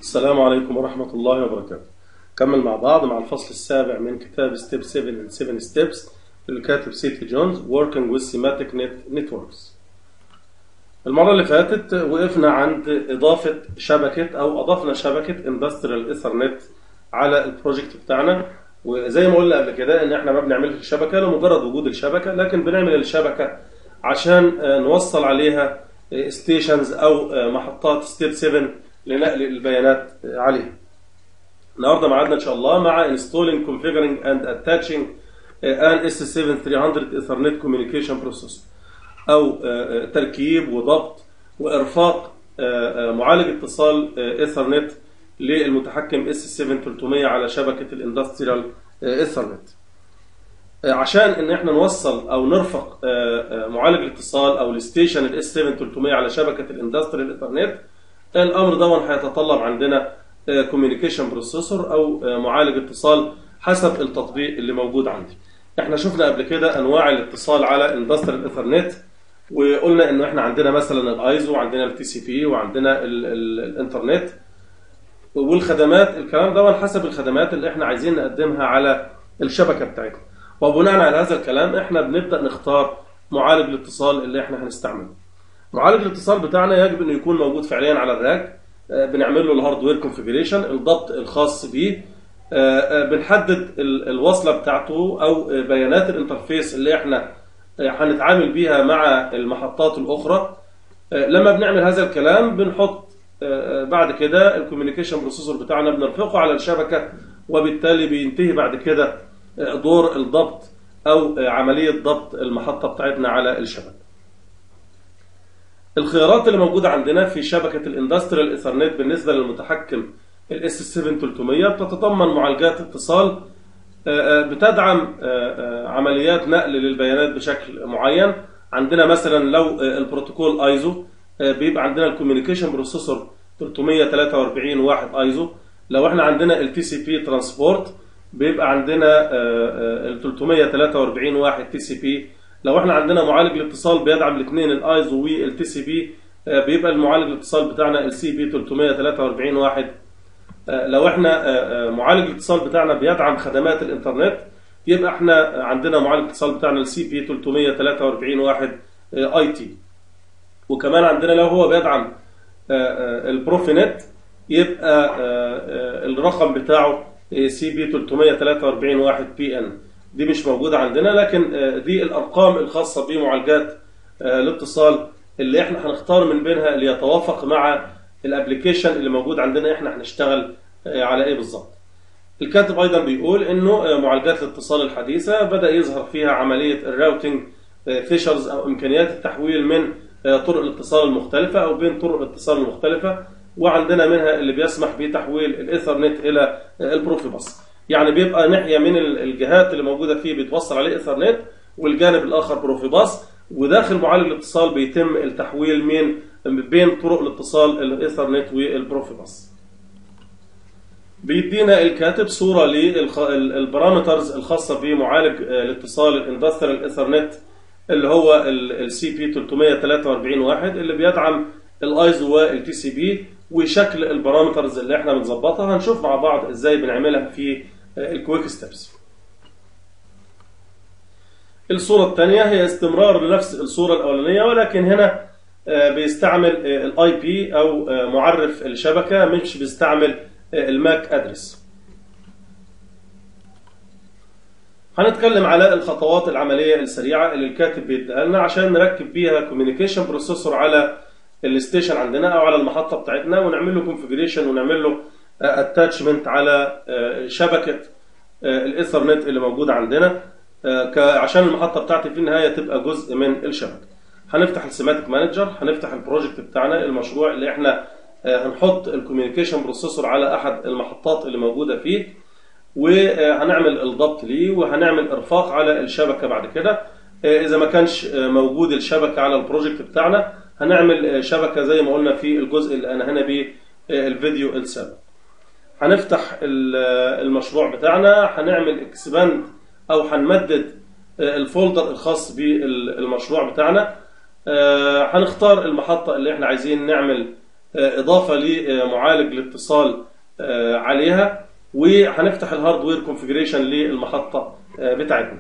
السلام عليكم ورحمة الله وبركاته كمل مع بعض مع الفصل السابع من كتاب ستيب 7 and 7 ستيبس للكاتب سيتي جونز Working with Semantic Net Networks المرة اللي فاتت وقفنا عند إضافة شبكة أو أضفنا شبكة Industrial Ethernet على البروجكت بتاعنا وزي ما قلنا قبل كده إن إحنا ما بنعملش الشبكة لمجرد وجود الشبكة لكن بنعمل الشبكة عشان نوصل عليها ستيشنز أو محطات ستيب 7 لنقل البيانات عليها. النهارده معادنا ان شاء الله مع installing configuring and attaching an S7300 Ethernet communication processor او تركيب وضبط وارفاق معالج اتصال ايثرنت للمتحكم S7300 على شبكه الاندستريال ايثرنت. عشان ان احنا نوصل او نرفق معالج الاتصال او الستيشن الاس 7300 على شبكه الاندستريال ايثرنت الامر ده هيتطلب عندنا كوميونيكيشن بروسيسور او معالج اتصال حسب التطبيق اللي موجود عندي احنا شفنا قبل كده انواع الاتصال على اندستريال ايثرنت وقلنا انه احنا عندنا مثلا الايزو وعندنا التي سي بي وعندنا ال ال الانترنت والخدمات الكلام ده حسب الخدمات اللي احنا عايزين نقدمها على الشبكه بتاعتنا وبناء على هذا الكلام احنا بنبدا نختار معالج الاتصال اللي احنا هنستعمله معالج الاتصال بتاعنا يجب انه يكون موجود فعليا على الراك بنعمل له الهاردوير كونفيجريشن الضبط الخاص بيه بنحدد الوصله بتاعته او بيانات الانترفيس اللي احنا هنتعامل بيها مع المحطات الاخرى لما بنعمل هذا الكلام بنحط بعد كده الكوميونيكيشن بروسيسور بتاعنا بنرفقه على الشبكه وبالتالي بينتهي بعد كده دور الضبط او عمليه ضبط المحطه بتاعتنا على الشبكه الخيارات اللي موجودة عندنا في شبكة الاندستريال ايثرنت بالنسبة للمتحكم الاس 7300 بتتضمن معالجات اتصال بتدعم عمليات نقل للبيانات بشكل معين عندنا مثلا لو البروتوكول ايزو بيبقى عندنا الكوميونيكيشن بروسيسور 343 واحد ايزو لو احنا عندنا التي سي بي ترانسبورت بيبقى عندنا ال 343 واحد تي سي بي لو احنا عندنا معالج الاتصال بيدعم الاثنين الايزو والتي سي بي بيبقى المعالج الاتصال بتاعنا السي بي 343 واحد لو احنا معالج الاتصال بتاعنا بيدعم خدمات الانترنت يبقى احنا عندنا معالج الاتصال بتاعنا السي بي 343 واحد اي تي وكمان عندنا لو هو بيدعم البروفينت يبقى الرقم بتاعه سي بي 343 واحد بي ان دي مش موجودة عندنا لكن دي الأرقام الخاصة بمعالجات الاتصال اللي احنا هنختار من بينها اللي يتوافق مع الابلكيشن اللي موجود عندنا احنا هنشتغل على ايه بالظبط. الكاتب ايضا بيقول انه معالجات الاتصال الحديثة بدأ يظهر فيها عملية الراوتنج فيشرز او امكانيات التحويل من طرق الاتصال المختلفة او بين طرق الاتصال المختلفة وعندنا منها اللي بيسمح بتحويل الايثرنت الى البروفيباس. يعني بيبقى ناحيه من الجهات اللي موجوده فيه بيتوصل عليه ايثرنت والجانب الاخر بروفيباس وداخل معالج الاتصال بيتم التحويل من بين طرق الاتصال الايثرنت والبروفيباس. بيدينا الكاتب صوره للبارامترز الخاصه بمعالج الاتصال الاندستريال ايثرنت اللي هو السي بي 343 واحد اللي بيدعم الايزو والتي سي بي وشكل البارامترز اللي احنا بنظبطها هنشوف مع بعض ازاي بنعملها في الكويك ستيبس الصورة الثانية هي استمرار لنفس الصورة الأولانية ولكن هنا بيستعمل الاي بي أو معرف الشبكة مش بيستعمل الماك ادرس هنتكلم على الخطوات العملية السريعة اللي الكاتب بيديها لنا عشان نركب بيها كوميونيكيشن بروسيسور على الستيشن عندنا او على المحطه بتاعتنا ونعمل له كونفجريشن ونعمل له اتاتشمنت على شبكه الايثرنت اللي موجوده عندنا عشان المحطه بتاعتي في النهايه تبقى جزء من الشبكه. هنفتح السيماتيك مانجر هنفتح البروجكت بتاعنا المشروع اللي احنا هنحط الكوميونيكيشن بروسيسور على احد المحطات اللي موجوده فيه وهنعمل الضبط ليه وهنعمل ارفاق على الشبكه بعد كده اذا ما كانش موجود الشبكه على البروجكت بتاعنا هنعمل شبكة زي ما قلنا في الجزء اللي أنهينا بيه الفيديو السابق هنفتح المشروع بتاعنا هنعمل اكسباند أو هنمدد الفولدر الخاص بالمشروع بتاعنا هنختار المحطة اللي احنا عايزين نعمل اضافه لمعالج الاتصال عليها وهنفتح الهاردوير كونفيجريشن للمحطه بتاعتنا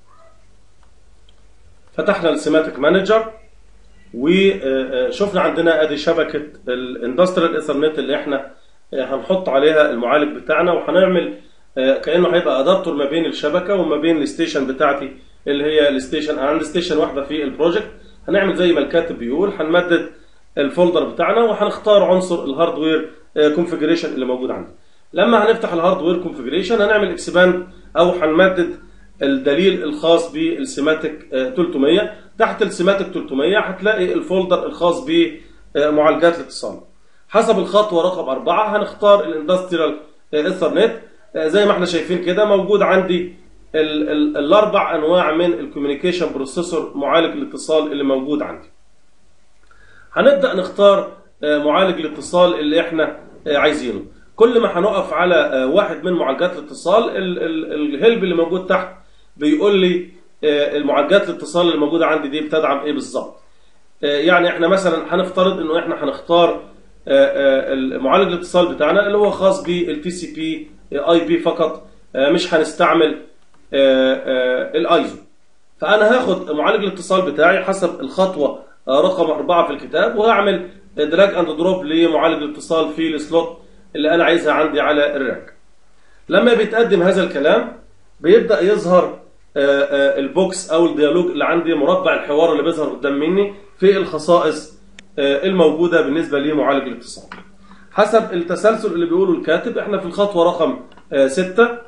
فتحنا السيماتيك مانجر وشفنا عندنا ادي شبكه الاندستريال ايثرنت اللي احنا هنحط عليها المعالج بتاعنا وهنعمل كانه هيبقى ادابتور ما بين الشبكه وما بين الستيشن بتاعتي اللي هي الستيشن انا عندي ستيشن واحده في البروجكت هنعمل زي ما الكاتب بيقول هنمدد الفولدر بتاعنا وهنختار عنصر الهاردوير كونفيجريشن اللي موجود عندي لما هنفتح الهاردوير كونفيجريشن هنعمل اكسباند او هنمدد الدليل الخاص بالسيماتيك 300 تحت السيماتيك 300 هتلاقي الفولدر الخاص بمعالجات الاتصال حسب الخطوه رقم أربعة هنختار الاندستريال ايثرنت زي ما احنا شايفين كده موجود عندي ال ال الاربع انواع من الكوميونيكيشن بروسيسور معالج الاتصال اللي موجود عندي هنبدا نختار معالج الاتصال اللي احنا عايزينه كل ما هنقف على واحد من معالجات الاتصال الهلب اللي موجود تحت بيقول لي المعالجات الاتصال اللي موجوده عندي دي بتدعم ايه بالظبط يعني احنا مثلا هنفترض انه احنا هنختار معالج الاتصال بتاعنا اللي هو خاص بالتي سي بي اي بي فقط مش هنستعمل الايزو فانا هاخد معالج الاتصال بتاعي حسب الخطوه رقم أربعة في الكتاب وهعمل دراج اند دروب لمعالج الاتصال في السلوت اللي انا عايزها عندي على الراك لما بيتقدم هذا الكلام بيبدا يظهر البوكس او الديالوج اللي عندي مربع الحوار اللي بيظهر قدام مني في الخصائص الموجوده بالنسبه لمعالج الاتصال حسب التسلسل اللي بيقوله الكاتب احنا في الخطوه رقم 6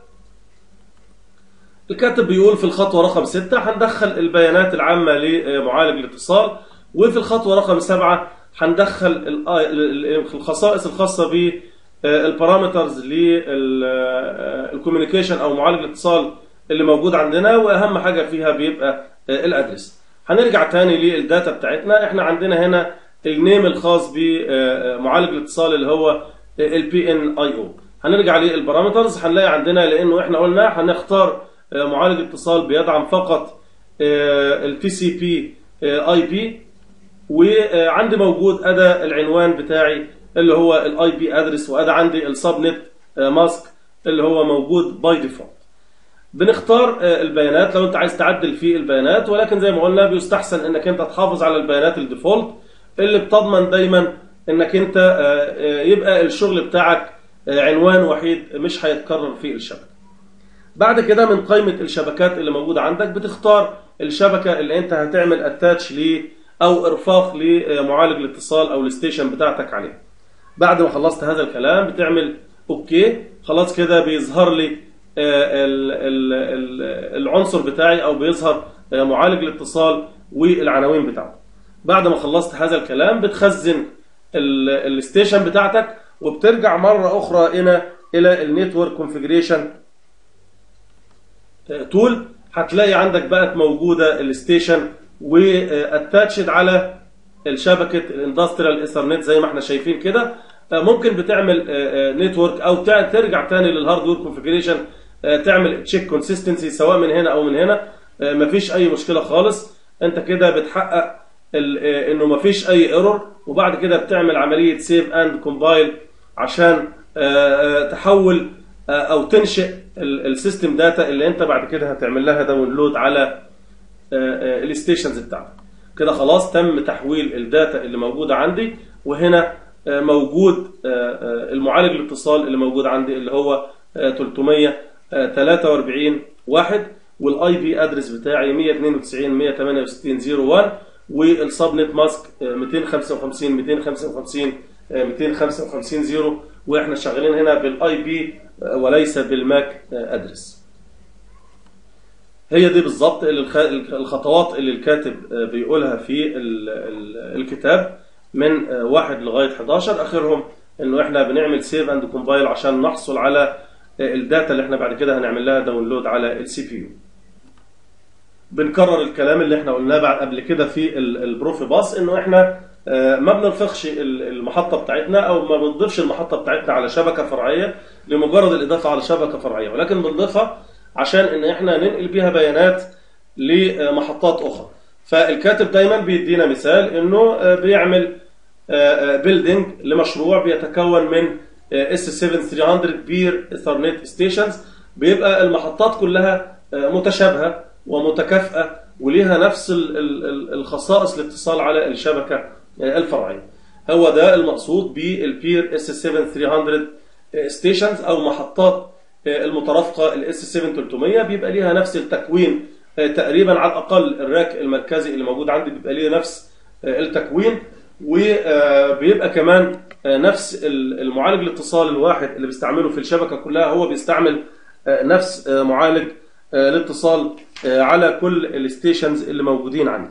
الكاتب بيقول في الخطوه رقم 6 هندخل البيانات العامه لمعالج الاتصال وفي الخطوه رقم 7 هندخل الخصائص الخاصه ب البارامترز للكوميونيكيشن او معالج الاتصال اللي موجود عندنا واهم حاجه فيها بيبقى الادرس هنرجع تاني للداتا بتاعتنا احنا عندنا هنا النيم الخاص بمعالج الاتصال اللي هو البي ان اي او هنرجع للبارامترز هنلاقي عندنا لانه احنا قلنا هنختار معالج اتصال بيدعم فقط التي سي بي اي بي وعندي موجود اداه العنوان بتاعي اللي هو الاي بي ادرس وادي عندي السبنت ماسك اللي هو موجود باي ديفولت بنختار البيانات لو انت عايز تعدل في البيانات ولكن زي ما قلنا بيستحسن انك انت تحافظ على البيانات الديفولت اللي بتضمن دايما انك انت يبقى الشغل بتاعك عنوان وحيد مش هيتكرر في الشبكه بعد كده من قائمه الشبكات اللي موجوده عندك بتختار الشبكه اللي انت هتعمل اتاتش ليه او ارفاق لمعالج الاتصال او الستيشن بتاعتك عليه بعد ما خلصت هذا الكلام بتعمل اوكي خلاص كده بيظهر لي العنصر بتاعي او بيظهر معالج الاتصال والعناوين بتاعته بعد ما خلصت هذا الكلام بتخزن الستيشن بتاعتك وبترجع مرة أخرى هنا إلى النتورك كونفيجريشن تول هتلاقي عندك بقت موجودة الستيشن واتاتشد على الشبكة الاندستريال ايثرنت زي ما احنا شايفين كده ممكن بتعمل نتورك او ترجع تاني للهاردوير كونفيجريشن تعمل تشيك كونسيستنسي سواء من هنا او من هنا مفيش اي مشكله خالص انت كده بتحقق انه مفيش اي ايرور وبعد كده بتعمل عمليه سيف اند كومبايل عشان تحول او تنشئ السيستم داتا اللي انت بعد كده هتعمل لها داونلود على الستيشنز بتاعتك كده خلاص تم تحويل الداتا اللي موجوده عندي وهنا موجود المعالج الاتصال اللي موجود عندي اللي هو 343 واحد والاي بي ادرس بتاعي 192 168 01 والسبنت ماسك 255 255 255 0 واحنا شغالين هنا بالاي بي وليس بالماك ادرس هي دي بالظبط الخطوات اللي الكاتب بيقولها في الكتاب من واحد لغايه 11 اخرهم انه احنا بنعمل سيف اند كومبايل عشان نحصل على الداتا اللي احنا بعد كده هنعمل لها داونلود على السي بي يو بنكرر الكلام اللي احنا قلناه بعد قبل كده في البروفي باص انه احنا ما بننفخش المحطه بتاعتنا او ما بنضيفش المحطه بتاعتنا على شبكه فرعيه لمجرد الاضافه على شبكه فرعيه ولكن بنضيفها عشان ان احنا ننقل بيها بيانات لمحطات اخرى فالكاتب دايما بيدينا مثال انه بيعمل بيلدينج لمشروع بيتكون من اس 7 300 بير ايثرنت ستيشنز بيبقى المحطات كلها آه، متشابهه ومتكافئه وليها نفس ال- ال- ال- الخصائص الاتصال على الشبكه آه، الفرعيه. هو ده المقصود بالبير اس 7 300 ستيشنز او محطات آه، المترافقه الاس 7 300 بيبقى ليها نفس التكوين آه، تقريبا على الاقل الراك المركزي اللي موجود عندي بيبقى ليه نفس آه، التكوين وبيبقى كمان آه، نفس ال- المعالج الاتصال الواحد اللي بيستعمله في الشبكه كلها هو بيستعمل آه، نفس آه، معالج آه، الاتصال آه، على كل الستيشنز اللي موجودين عندي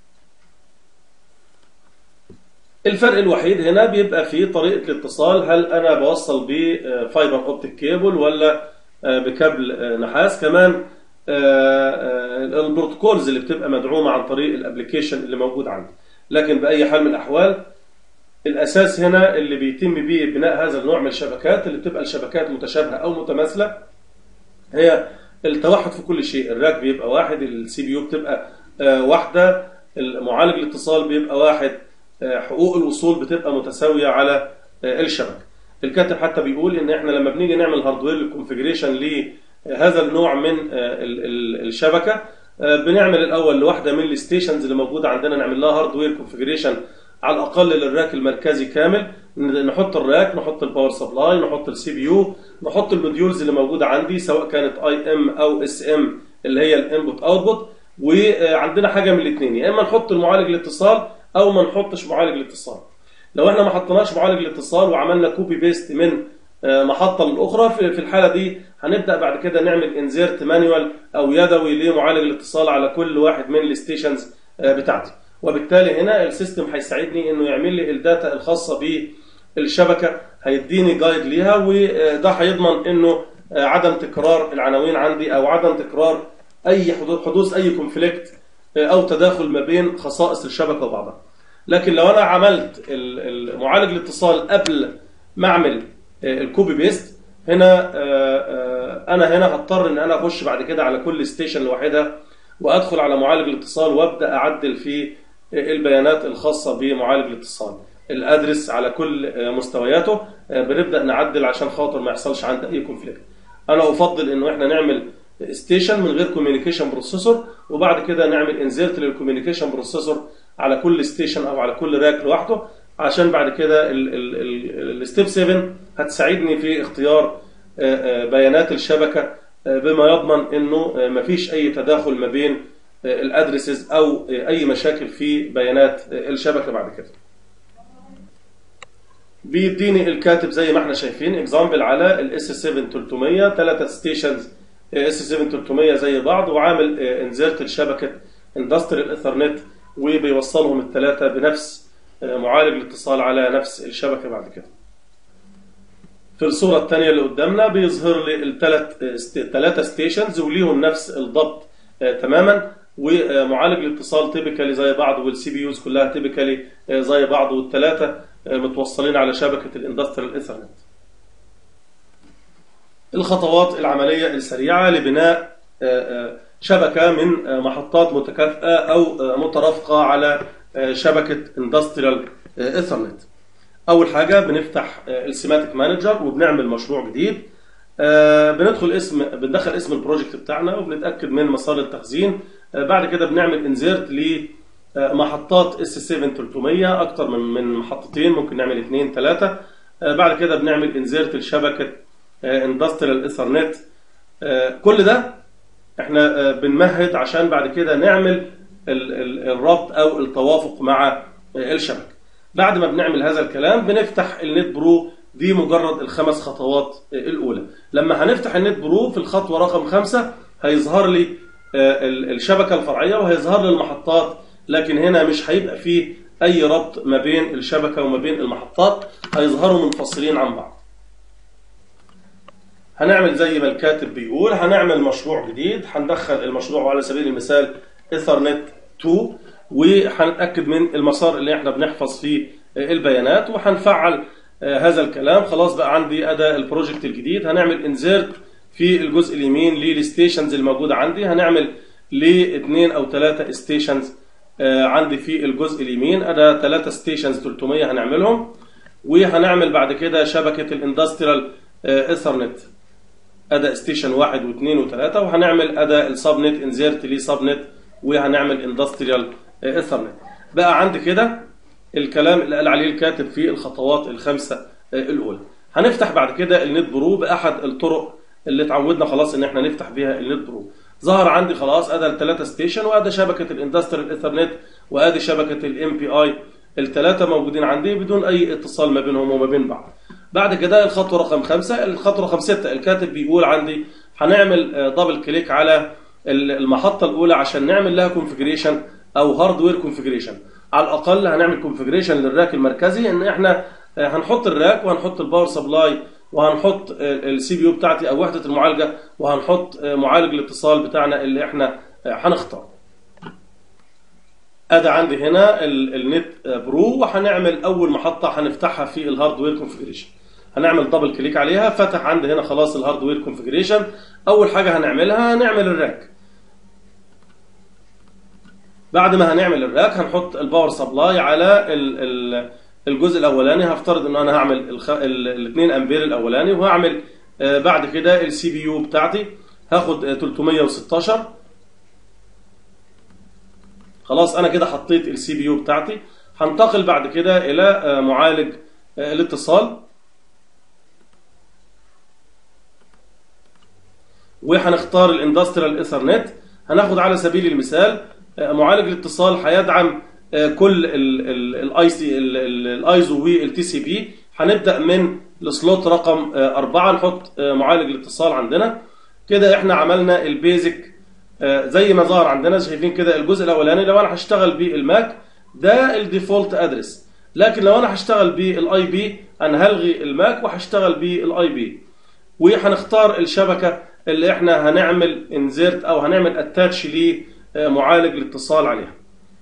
الفرق الوحيد هنا بيبقى في طريقة الاتصال هل أنا بوصل بفايبر أوبتيك كيبل ولا آه، بكابل آه، نحاس كمان آه، آه، البروتوكولز اللي بتبقى مدعومة عن طريق الابلكيشن اللي موجود عندي لكن بأي حال من الأحوال الأساس هنا اللي بيتم به بناء هذا النوع من الشبكات اللي بتبقى الشبكات متشابهة أو متماثلة هي التوحد في كل شيء الراك بيبقى واحد السي بي يو بتبقى آه، واحدة المعالج الاتصال بيبقى واحد آه، حقوق الوصول بتبقى متساوية على آه، الشبكة الكاتب حتى بيقول ان احنا لما بنيجي نعمل هاردوير كونفيجريشن لهذا النوع من آه، ال- ال- الشبكة آه، بنعمل الاول لواحدة من الستيشنز اللي موجودة عندنا نعمل لها هاردوير كونفيجريشن على الاقل للراك المركزي كامل نحط الراك نحط الباور سبلاي نحط السي بي يو نحط الموديولز اللي موجوده عندي سواء كانت اي ام او اس ام اللي هي الانبوت اوتبوت وعندنا حاجه من الاثنين يا اما نحط المعالج الاتصال او ما نحطش معالج الاتصال لو احنا ما حطيناش معالج الاتصال وعملنا كوبي بيست من آه، محطه للاخرى في في الحاله دي هنبدا بعد كده نعمل انزيرت مانيوال او يدوي لمعالج الاتصال على كل واحد من الستيشنز آه، بتاعتي وبالتالي هنا السيستم هيساعدني انه يعمل لي الداتا الخاصه بالشبكه هيديني جايد ليها وده هيضمن انه آه، عدم تكرار العناوين عندي او عدم تكرار اي حدوث حدوث اي كونفليكت او تداخل ما بين خصائص الشبكه وبعضها لكن لو انا عملت ال- المعالج الاتصال قبل ما اعمل آه، الكوبي بيست هنا آه، آه، انا هنا هضطر ان انا اخش بعد كده على كل ستيشن لوحدها وادخل على معالج الاتصال وابدا اعدل في البيانات الخاصه بمعالج الاتصال الادرس على كل آه، مستوياته آه، بنبدا نعدل عشان خاطر ما يحصلش عندي اي كونفليكت انا افضل انه احنا نعمل ستيشن من غير كوميونيكيشن بروسيسور وبعد كده نعمل انزيرت للكوميونيكيشن بروسيسور على كل ستيشن او على كل راك لوحده عشان بعد كده الستيب 7 هتساعدني في اختيار آه، آه، بيانات الشبكه آه، بما يضمن انه آه، مفيش اي تداخل ما بين آه، الادرسز او آه، اي مشاكل في بيانات آه، الشبكه بعد كده بيديني الكاتب زي ما احنا شايفين اكزامبل على الاس 7 300 ثلاثه ستيشنز اس 7 300 زي بعض وعامل انزرت لشبكه اندستريال ايثرنت وبيوصلهم الثلاثه بنفس آه، معالج الاتصال على نفس الشبكه بعد كده. في الصوره الثانيه اللي قدامنا بيظهر لي الثلاث ثلاثه ستيشنز وليهم نفس الضبط آه، تماما ومعالج الاتصال تيبيكالي زي بعض والسي بي يوز كلها تيبيكالي زي بعض والثلاثه آه، متوصلين على شبكه الاندستريال ايثرنت. الخطوات العملية السريعة لبناء آه، آه، شبكة من آه، محطات متكافئة أو آه، مترافقة على آه، شبكة اندستريال ايثرنت. أول حاجة بنفتح السيماتيك مانجر وبنعمل مشروع جديد. آه، بندخل اسم بندخل اسم البروجكت بتاعنا وبنتأكد من مسار التخزين. آه، بعد كده بنعمل انزيرت لمحطات اس 7 300 أكتر من من محطتين ممكن نعمل اثنين ثلاثة. آه، بعد كده بنعمل انزيرت لشبكة اندستريال ايثرنت كل ده احنا آه، بنمهد عشان بعد كده نعمل ال- ال- الربط او التوافق مع آه، الشبكه بعد ما بنعمل هذا الكلام بنفتح النت برو دي مجرد الخمس خطوات آه، الاولى لما هنفتح النت برو في الخطوه رقم خمسة هيظهر لي آه، ال- الشبكه الفرعيه وهيظهر لي المحطات لكن هنا مش هيبقى فيه اي ربط ما بين الشبكه وما بين المحطات هيظهروا منفصلين عن بعض هنعمل زي ما الكاتب بيقول هنعمل مشروع جديد هندخل المشروع على سبيل المثال ايثرنت 2 وهنتاكد من المسار اللي احنا بنحفظ فيه البيانات وهنفعل آه، هذا الكلام خلاص بقى عندي اداء البروجكت الجديد هنعمل انزيرت في الجزء اليمين للستيشنز الموجوده عندي هنعمل لاثنين او ثلاثه ستيشنز آه، عندي في الجزء اليمين انا ثلاثة ستيشنز 300 هنعملهم وهنعمل بعد كده شبكة الاندستريال ايثرنت اداء ستيشن واحد واثنين وثلاثة وهنعمل اداء السبنت انزيرت لي سبنت وهنعمل اندستريال ايثرنت بقى عندي كده الكلام اللي قال عليه الكاتب في الخطوات الخمسة آه، الاولى هنفتح بعد كده النت برو باحد الطرق اللي اتعودنا خلاص ان احنا نفتح بيها النت برو ظهر عندي خلاص ادي الثلاثه ستيشن وادي شبكه الاندستريال ايثرنت وادي شبكه الام بي اي الثلاثه موجودين عندي بدون اي اتصال ما بينهم وما بين بعض بعد كده الخطوه رقم خمسة الخطوه رقم ستة الكاتب بيقول عندي هنعمل آه، دبل كليك على ال- المحطه الاولى عشان نعمل لها كونفجريشن او هاردوير كونفجريشن على الاقل هنعمل كونفجريشن للراك المركزي ان احنا آه، هنحط الراك وهنحط الباور سبلاي وهنحط السي بي يو بتاعتي او وحده المعالجه وهنحط آه، معالج الاتصال بتاعنا اللي احنا آه، هنختار ادي عندي هنا ال- النت برو وهنعمل اول محطه هنفتحها في الهاردوير كونفجريشن هنعمل دبل كليك عليها فتح عندي هنا خلاص الهاردوير كونفجريشن اول حاجه هنعملها هنعمل الراك بعد ما هنعمل الراك هنحط الباور سبلاي على ال- ال- الجزء الاولاني هفترض ان انا هعمل ال 2 امبير الاولاني وهعمل آه، بعد كده السي بي يو بتاعتي هاخد آه، 316 خلاص انا كده حطيت السي بي يو بتاعتي هنتقل بعد كده الى آه، معالج آه، الاتصال وهنختار الاندستريال ايثرنت هناخد على سبيل المثال آه، معالج الاتصال هيدعم آه، كل الاي سي الايزو والتي سي بي هنبدا من السلوت رقم آه، أربعة نحط آه، معالج الاتصال عندنا كده احنا عملنا البيزك آه، زي ما ظهر عندنا شايفين كده الجزء الاولاني لو انا هشتغل بالماك ده الديفولت ادرس لكن لو انا هشتغل بالاي بي انا هلغي الماك وهشتغل بالاي بي وهنختار الشبكه اللي احنا هنعمل انزيرت او هنعمل اتاتش لمعالج الاتصال عليها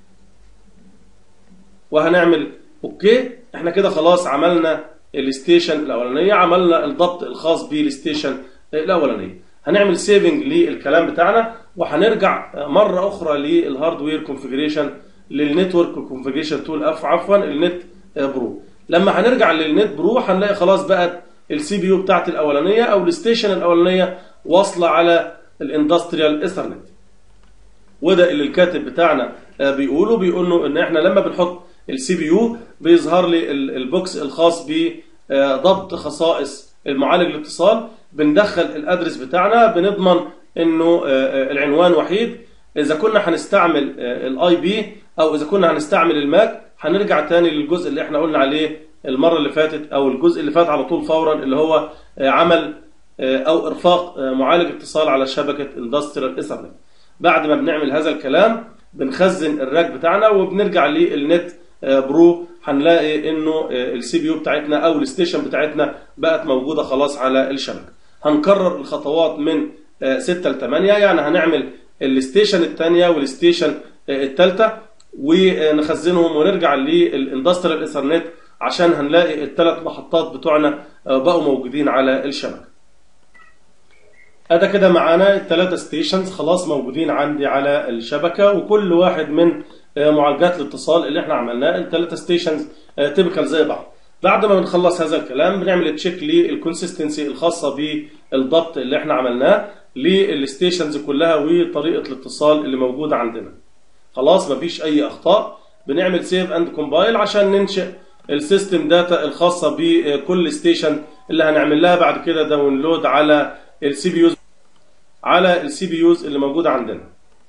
وهنعمل اوكي احنا كده خلاص عملنا الستيشن الاولانيه عملنا الضبط الخاص بالستيشن الاولانيه هنعمل سيفنج للكلام بتاعنا وهنرجع مره اخرى للهاردوير كونفجريشن للنتورك كونفجريشن تول اف عفوا النت برو لما هنرجع للنت برو هنلاقي خلاص بقت السي بي يو بتاعت الاولانيه او الستيشن الاولانيه واصله على الاندستريال ايثرنت وده اللي الكاتب بتاعنا آه، بيقوله بيقول له ان احنا لما بنحط السي بي يو بيظهر لي ال- البوكس الخاص بضبط خصائص المعالج الاتصال بندخل الادرس بتاعنا بنضمن انه آه، آه، العنوان وحيد اذا كنا هنستعمل الاي بي او اذا كنا هنستعمل الماك هنرجع تاني للجزء اللي احنا قلنا عليه المره اللي فاتت او الجزء اللي فات على طول فورا اللي هو آه، عمل آه، او ارفاق آه، معالج اتصال على شبكه اندستريال ايثرنت بعد ما بنعمل هذا الكلام بنخزن الراك بتاعنا وبنرجع للنت آه، برو هنلاقي انه السي بي يو بتاعتنا او الستيشن بتاعتنا بقت موجوده خلاص على الشبكه هنكرر الخطوات من 6 ل 8 يعني هنعمل الستيشن الثانيه والستيشن الثالثه ونخزنهم ونرجع للاندستريال ايثرنت عشان هنلاقي الثلاث محطات بتوعنا آه، بقوا موجودين على الشبكه ادي كده معانا الثلاثه ستيشنز خلاص موجودين عندي على الشبكه وكل واحد من آه، معالجات الاتصال اللي احنا عملناه الثلاثه ستيشنز تيبيكال زي بعض بعد ما بنخلص هذا الكلام بنعمل تشيك للكونسيستنسي الخاصه بالضبط اللي احنا عملناه للستيشنز كلها وطريقه الاتصال اللي موجوده عندنا خلاص مفيش اي اخطاء بنعمل سيف اند كومبايل عشان ننشئ السيستم داتا الخاصه بكل ستيشن اللي هنعمل لها بعد كده داونلود على السي بي يوز على السي بي يوز اللي موجوده عندنا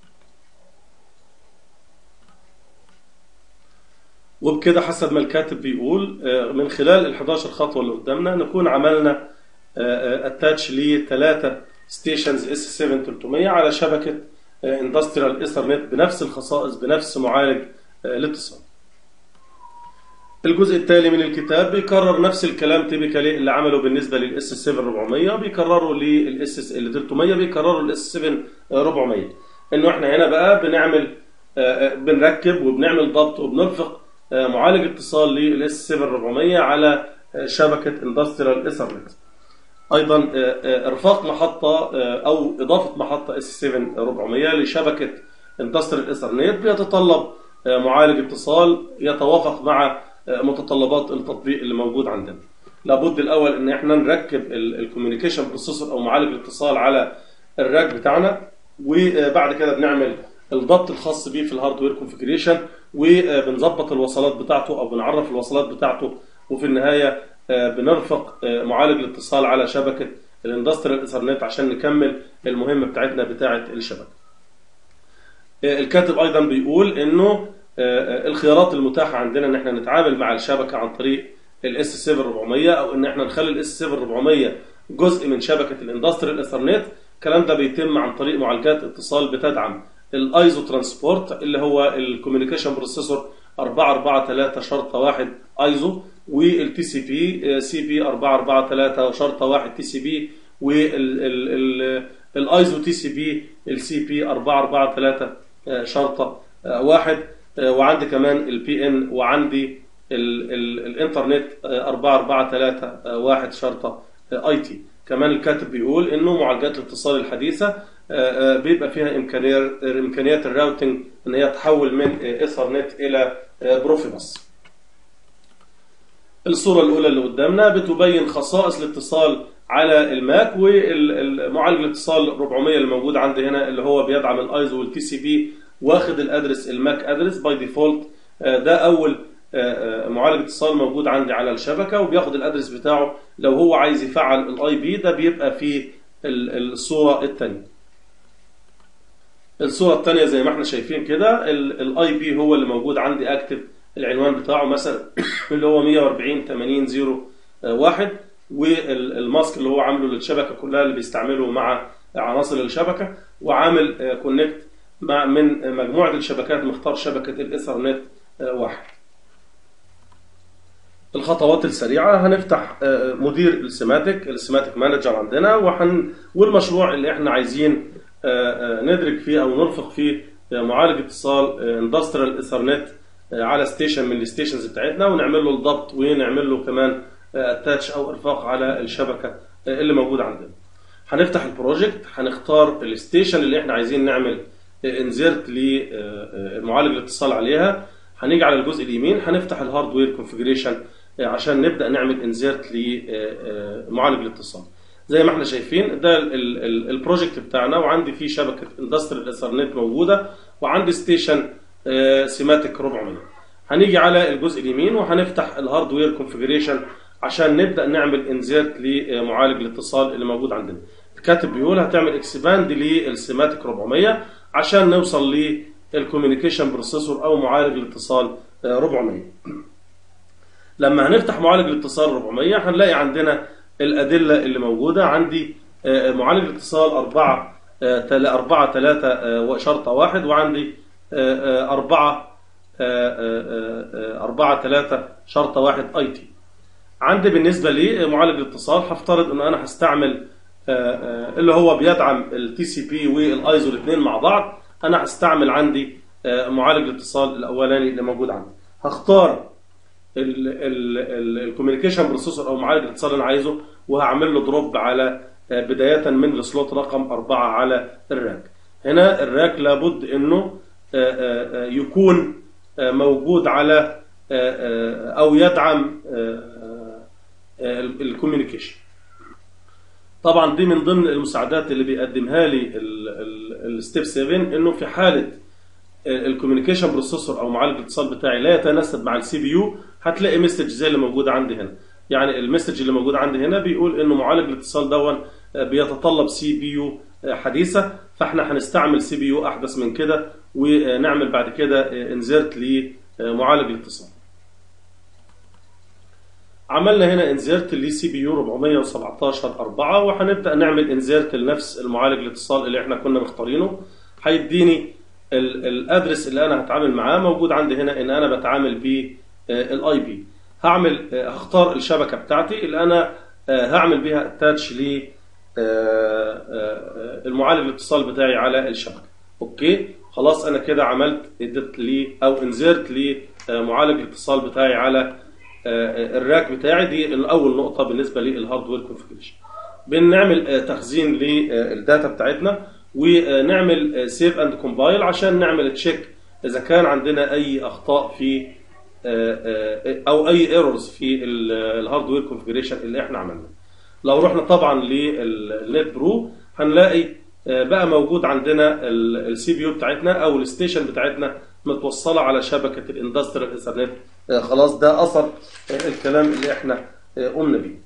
وبكده حسب ما الكاتب بيقول آه، من خلال ال 11 خطوه اللي قدامنا نكون عملنا اتاتش لثلاثه ستيشنز اس 7 300 على شبكه اندستريال ايثرنت بنفس الخصائص بنفس معالج آه، الاتصال. الجزء التالي من الكتاب بيكرر نفس الكلام تيبيكالي اللي عمله بالنسبه للاس 7 400 بيكرروا للاس ال 300 بيكرروا الاس 7 400 انه احنا هنا بقى بنعمل آه، آه، بنركب وبنعمل ضبط وبنرفق آه، معالج اتصال للاس 7 400 على آه، شبكه اندستريال ايثرنت. ايضا آه، آه، ارفاق محطه آه، او اضافه محطه اس 7 400 لشبكه اندستريال ايثرنت بيتطلب معالج اتصال يتوافق مع متطلبات التطبيق اللي موجود عندنا لابد الاول ان احنا نركب الكوميونيكيشن بروسيسور او معالج الاتصال على الراك بتاعنا وبعد كده بنعمل الضبط الخاص بيه في الهاردوير كونفيجريشن وبنظبط الوصلات بتاعته او بنعرف الوصلات بتاعته وفي النهايه بنرفق معالج الاتصال على شبكه الاندستريال ايثرنت عشان نكمل المهمه بتاعتنا بتاعه الشبكه. الكاتب ايضا بيقول انه الخيارات المتاحه عندنا ان احنا نتعامل مع الشبكه عن طريق الاس 7400 او ان احنا نخلي الاس 7400 جزء من شبكه الاندستريال ايثرنت الكلام ده بيتم عن طريق معالجات اتصال بتدعم الايزو ترانسبورت اللي هو الكوميونيكيشن بروسيسور 443 شرطه 1 ايزو والتي سي بي سي بي 443 شرطه 1 تي سي بي والايزو تي سي بي السي بي 443 شرطه 1 وعندي كمان البي ان وعندي ال ال الانترنت 4431 شرطه اي تي كمان الكاتب بيقول انه معالجات الاتصال الحديثه بيبقى فيها امكانيات امكانيات الراوتنج ان هي تحول من ايثرنت الى بروفيبس الصوره الاولى اللي قدامنا بتبين خصائص الاتصال على الماك والمعالج الاتصال 400 اللي موجود عندي هنا اللي هو بيدعم الايزو والتي سي بي واخد الادرس الماك ادرس باي ديفولت ده اول معالج اتصال موجود عندي على الشبكه وبياخد الادرس بتاعه لو هو عايز يفعل الاي بي ده بيبقى في الصوره الثانيه الصوره الثانيه زي ما احنا شايفين كده الاي بي هو اللي موجود عندي اكتف العنوان بتاعه مثلا اللي هو 140 80 0 1 والماسك اللي هو عامله للشبكه كلها اللي بيستعمله مع عناصر الشبكه وعامل كونكت مع من مجموعه الشبكات مختار شبكه الايثرنت واحد الخطوات السريعه هنفتح مدير السيماتيك السيماتيك مانجر عندنا وحن والمشروع اللي احنا عايزين ندرج فيه او نرفق فيه معالج اتصال اندستريال ايثرنت على ستيشن من الستيشنز بتاعتنا ونعمل له الضبط ونعمل له كمان اتاتش او ارفاق على الشبكه اللي موجوده عندنا. هنفتح البروجكت هنختار الستيشن اللي احنا عايزين نعمل انزيرت لمعالج الاتصال عليها هنيجي على الجزء اليمين هنفتح الهاردوير كونفيجريشن عشان نبدا نعمل انزيرت لمعالج الاتصال. زي ما احنا شايفين ده البروجكت بتاعنا وعندي فيه شبكه اندستريال ايثرنت موجوده وعندي ستيشن سيماتيك 400 هنيجي على الجزء اليمين وهنفتح الهاردوير كونفيجريشن عشان نبدا نعمل انزيرت لمعالج الاتصال اللي موجود عندنا الكاتب بيقول هتعمل اكسباند للسيماتيك 400 عشان نوصل للكوميونيكيشن بروسيسور او معالج الاتصال 400 لما هنفتح معالج الاتصال 400 هنلاقي عندنا الادله اللي موجوده عندي معالج الاتصال 4 4 3 شرطه واحد وعندي أربعة أربعة ثلاثة شرطة واحد أي تي عندي بالنسبة لي معالج الاتصال هفترض إن أنا هستعمل اللي هو بيدعم التي سي بي والايزو الاثنين مع بعض أنا هستعمل عندي معالج الاتصال الأولاني اللي موجود عندي هختار الكوميونيكيشن بروسيسور أو معالج الاتصال اللي أنا عايزه وهعمل له دروب على بداية من السلوت رقم أربعة على الراك هنا الراك لابد إنه يكون موجود على او يدعم الكوميونيكيشن طبعا دي من ضمن المساعدات اللي بيقدمها لي الستيب 7 انه في حاله الكوميونيكيشن بروسيسور او معالج الاتصال بتاعي لا يتناسب مع السي بي يو هتلاقي مسج زي اللي موجود عندي هنا يعني المسج اللي موجود عندي هنا بيقول انه معالج الاتصال دون بيتطلب سي بي يو حديثه فاحنا هنستعمل سي بي يو احدث من كده ونعمل بعد كده انزيرت لمعالج الاتصال عملنا هنا انزيرت لسي بي يو 417 4 وهنبدا نعمل انزيرت لنفس المعالج الاتصال اللي احنا كنا مختارينه هيديني الادرس اللي انا هتعامل معاه موجود عندي هنا ان انا بتعامل بالاي بي هعمل هختار الشبكه بتاعتي اللي انا هعمل بيها اتاتش ل المعالج الاتصال بتاعي على الشبكه اوكي خلاص انا كده عملت اديت لي او انزرت لمعالج الاتصال بتاعي على الراك بتاعي دي الاول نقطه بالنسبه للهاردوير كونفيجريشن بنعمل تخزين للداتا بتاعتنا ونعمل سيف اند كومبايل عشان نعمل تشيك اذا كان عندنا اي اخطاء في او اي ايرورز في الهاردوير كونفجريشن اللي احنا عملناه لو رحنا طبعا للنت برو هنلاقي بقى موجود عندنا السي بي يو بتاعتنا او الستيشن بتاعتنا متوصله على شبكه الاندستريال ايثرنت خلاص ده اثر الكلام اللي احنا قمنا بيه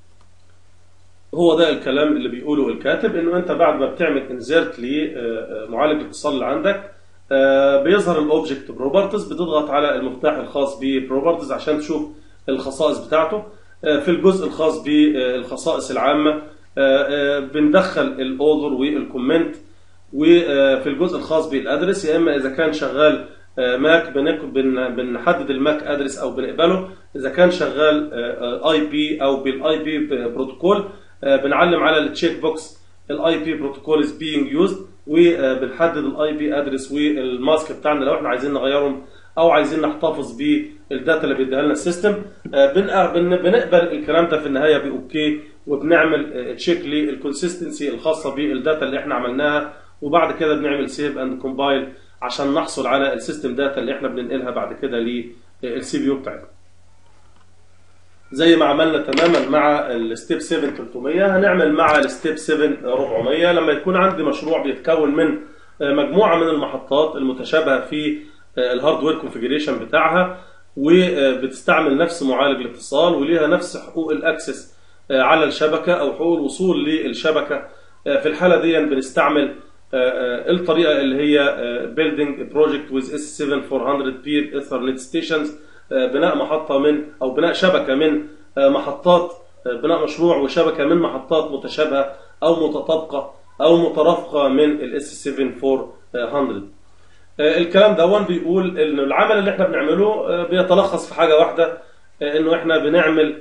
هو ده الكلام اللي بيقوله الكاتب انه انت بعد ما بتعمل انزيرت لمعالج الاتصال اللي عندك بيظهر الاوبجكت بروبرتيز بتضغط على المفتاح الخاص ببروبرتيز عشان تشوف الخصائص بتاعته في الجزء الخاص بالخصائص العامه بندخل الاوذر والكومنت وفي الجزء الخاص بالادرس يا اما اذا كان شغال ماك بنحدد الماك ادرس او بنقبله اذا كان شغال اي بي او بالاي بي بروتوكول بنعلم على التشيك بوكس الاي بي بروتوكول از بينج يوزد وبنحدد الاي بي ادرس والماسك بتاعنا لو احنا عايزين نغيرهم او عايزين نحتفظ بالداتا اللي بيديها لنا السيستم بنقبل الكلام ده في النهايه باوكي وبنعمل تشيك للكونسستنسي الخاصه بالداتا اللي احنا عملناها وبعد كده بنعمل سيف اند كومبايل عشان نحصل على السيستم داتا اللي احنا بننقلها بعد كده للسي بي يو بتاعتنا زي ما عملنا تماما مع الستيب 7 300 هنعمل مع الستيب 7 400 لما يكون عندي مشروع بيتكون من مجموعه من المحطات المتشابهه في الهاردوير كونفيجريشن بتاعها وبتستعمل نفس معالج الاتصال وليها نفس حقوق الاكسس على الشبكه او حقوق الوصول للشبكه في الحاله دي بنستعمل الطريقه اللي هي building project with S7400 peer ethernet stations بناء محطه من او بناء شبكه من محطات بناء مشروع وشبكه من محطات متشابهه او متطابقه او مترافقه من الاس 7400 الكلام ده بيقول ان العمل اللي احنا بنعمله بيتلخص في حاجه واحده انه احنا بنعمل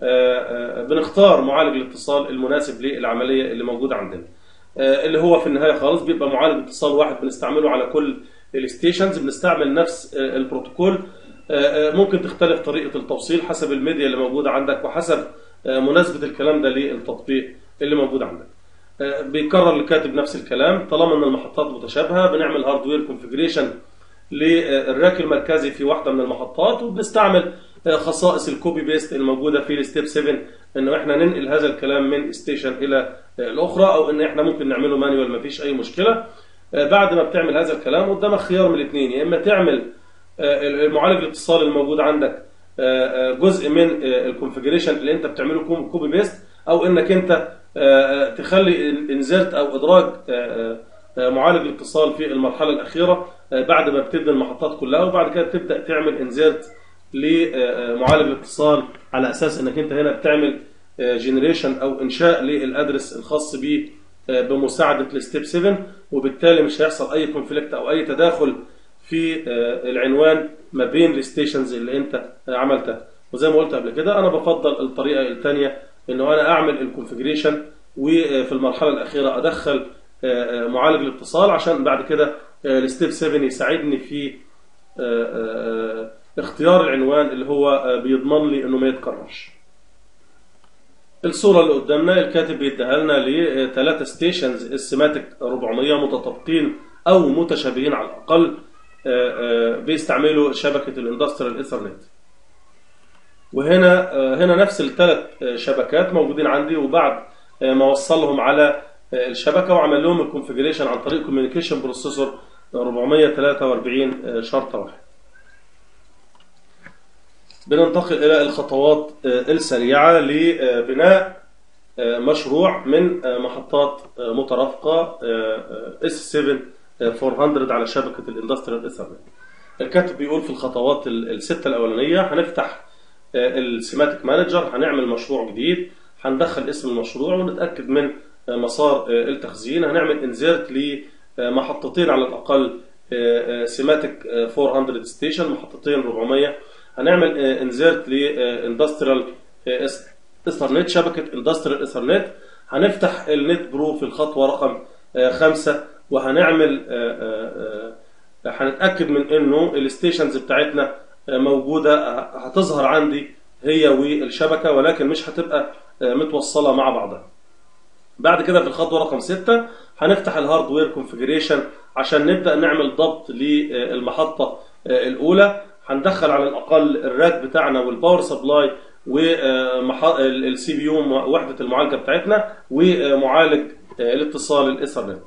بنختار معالج الاتصال المناسب للعمليه اللي موجوده عندنا اللي هو في النهايه خالص بيبقى معالج اتصال واحد بنستعمله على كل الستيشنز بنستعمل نفس البروتوكول ممكن تختلف طريقه التوصيل حسب الميديا اللي موجوده عندك وحسب مناسبه الكلام ده للتطبيق اللي موجود عندك بيكرر الكاتب نفس الكلام طالما ان المحطات متشابهه بنعمل هاردوير كونفجريشن للراك المركزي في واحده من المحطات وبنستعمل خصائص الكوبي بيست الموجوده في الستيب 7 انه احنا ننقل هذا الكلام من ستيشن الى الاخرى او ان احنا ممكن نعمله مانيوال ما فيش اي مشكله بعد ما بتعمل هذا الكلام قدامك خيار من الاثنين يا اما تعمل المعالج الاتصال الموجود عندك جزء من الكونفجريشن اللي انت بتعمله كوبي بيست او انك انت تخلي انزرت او ادراج معالج الاتصال في المرحله الاخيره بعد ما بتبني المحطات كلها وبعد كده تبدا تعمل انزرت لمعالج الاتصال على اساس انك انت هنا بتعمل جنريشن او انشاء للادرس الخاص بيه بمساعده الستيب 7 وبالتالي مش هيحصل اي كونفليكت او اي تداخل في العنوان ما بين الستيشنز اللي انت عملتها وزي ما قلت قبل كده انا بفضل الطريقه الثانيه انه انا اعمل الكونفجريشن وفي المرحله الاخيره ادخل معالج الاتصال عشان بعد كده الستيب 7 يساعدني في اختيار العنوان اللي هو بيضمن لي انه ما يتكررش الصوره اللي قدامنا الكاتب بيديها لنا لثلاثه ستيشنز السيماتيك 400 متطابقين او متشابهين على الاقل بيستعملوا شبكه الاندستريال ايثرنت وهنا هنا نفس الثلاث شبكات موجودين عندي وبعد ما اوصلهم على الشبكه وعمل لهم الكونفجريشن عن طريق كوميونيكيشن بروسيسور 443 شرطه واحد بننتقل الى الخطوات السريعه لبناء مشروع من محطات مترافقه اس 7 400 على شبكه الاندستريال ايثرنت الكاتب بيقول في الخطوات السته الاولانيه هنفتح السيماتيك مانجر هنعمل مشروع جديد هندخل اسم المشروع ونتاكد من مسار التخزين هنعمل انزيرت لمحطتين على الاقل سيماتيك 400 ستيشن محطتين 400 هنعمل انزيرت لاندستريال ايثرنت شبكه اندستريال ايثرنت هنفتح النت برو في الخطوه رقم خمسة وهنعمل هنتاكد من انه الستيشنز بتاعتنا موجوده هتظهر عندي هي والشبكه ولكن مش هتبقى متوصله مع بعضها بعد كده في الخطوه رقم 6 هنفتح الهاردوير كونفيجريشن عشان نبدا نعمل ضبط للمحطه الاولى هندخل على الاقل الراك بتاعنا والباور سبلاي والسي بي يو وحده المعالجه بتاعتنا ومعالج الاتصال الايثرنت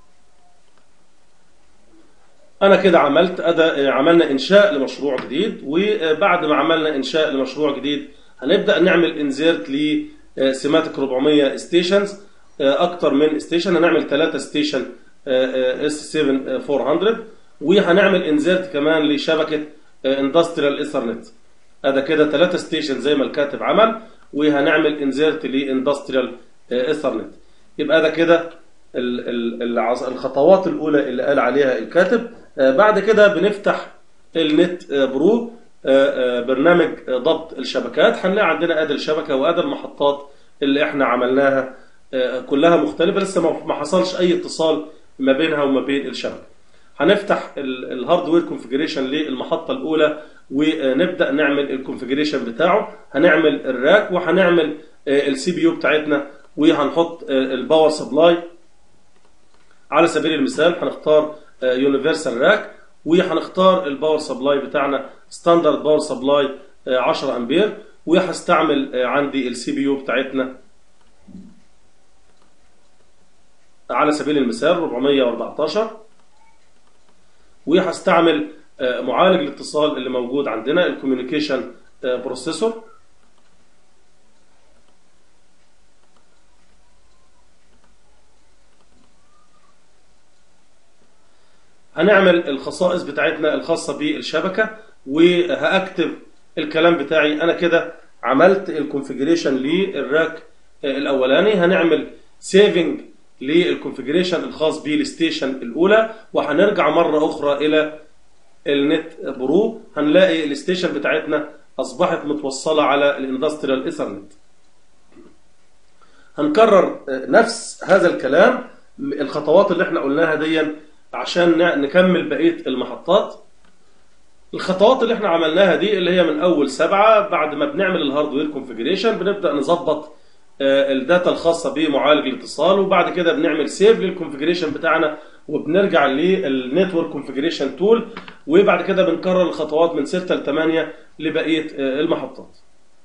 انا كده عملت أدا عملنا انشاء لمشروع جديد وبعد ما عملنا انشاء لمشروع جديد هنبدا نعمل انزيرت لسيماتيك 400 ستيشنز اكتر من ستيشن هنعمل 3 ستيشن اس 7 400 وهنعمل انزيرت كمان لشبكه اندستريال ايثرنت ادي كده 3 ستيشن زي ما الكاتب عمل وهنعمل انزيرت لاندستريال ايثرنت يبقى ده كده الخطوات الاولى اللي قال عليها الكاتب بعد كده بنفتح النت برو برنامج ضبط الشبكات هنلاقي عندنا ادي الشبكه وادي المحطات اللي احنا عملناها كلها مختلفه لسه ما حصلش اي اتصال ما بينها وما بين الشبكه هنفتح الهاردوير كونفيجريشن للمحطه الاولى ونبدا نعمل الكونفيجريشن بتاعه هنعمل الراك وهنعمل السي بي يو بتاعتنا وهنحط الباور سبلاي على سبيل المثال هنختار يونيفرسال راك وهنختار الباور سبلاي بتاعنا ستاندرد باور سبلاي 10 امبير وهستعمل عندي السي بي يو بتاعتنا على سبيل المثال 414 وهستعمل معالج الاتصال اللي موجود عندنا الكوميونيكيشن بروسيسور هنعمل الخصائص بتاعتنا الخاصة بالشبكة وهأكتب الكلام بتاعي أنا كده عملت الكونفيجريشن للراك الأولاني هنعمل سيفنج للكونفيجريشن الخاص بالستيشن الأولى وهنرجع مرة أخرى إلى النت برو هنلاقي الستيشن بتاعتنا أصبحت متوصلة على الاندستريال ايثرنت هنكرر نفس هذا الكلام الخطوات اللي احنا قلناها دي عشان نكمل بقيه المحطات الخطوات اللي احنا عملناها دي اللي هي من اول سبعه بعد ما بنعمل الهاردوير كونفيجريشن بنبدا نظبط الداتا الخاصه بمعالج الاتصال وبعد كده بنعمل سيف للكونفيجريشن بتاعنا وبنرجع للنتورك كونفيجريشن تول وبعد كده بنكرر الخطوات من 6 ل 8 لبقيه المحطات.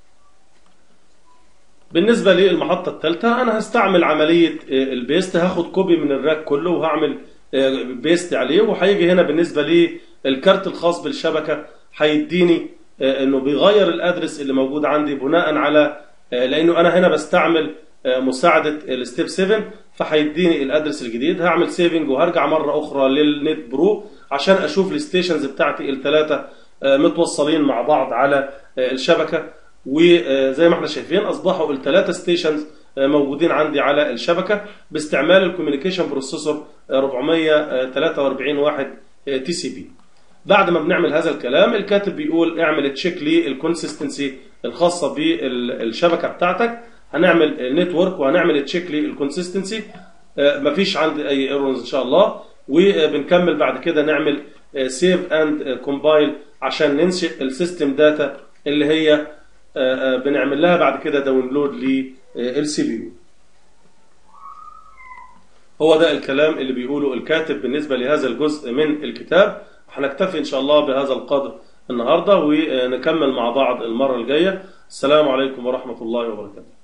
بالنسبه للمحطه الثالثه انا هستعمل عمليه البيست هاخد كوبي من الراك كله وهعمل بيست عليه وهيجي هنا بالنسبه للكارت الخاص بالشبكه هيديني انه بيغير الادرس اللي موجود عندي بناء على لانه انا هنا بستعمل مساعده الستيب 7 فهيديني الادرس الجديد هعمل سيفنج وهرجع مره اخرى للنت برو عشان اشوف الستيشنز بتاعتي الثلاثه متوصلين مع بعض على الشبكه وزي ما احنا شايفين اصبحوا الثلاثه ستيشنز موجودين عندي على الشبكه باستعمال الكوميونيكيشن بروسيسور 443 واحد تي سي بي بعد ما بنعمل هذا الكلام الكاتب بيقول اعمل تشيك للكونسستنسي الخاصه بالشبكه بتاعتك هنعمل نتورك وهنعمل تشيك للكونسستنسي مفيش عندي اي ايرورز ان شاء الله وبنكمل بعد كده نعمل سيف اند كومبايل عشان ننشئ السيستم داتا اللي هي بنعمل لها بعد كده داونلود للسي بي يو هو ده الكلام اللي بيقوله الكاتب بالنسبه لهذا الجزء من الكتاب هنكتفي ان شاء الله بهذا القدر النهارده ونكمل مع بعض المره الجايه السلام عليكم ورحمه الله وبركاته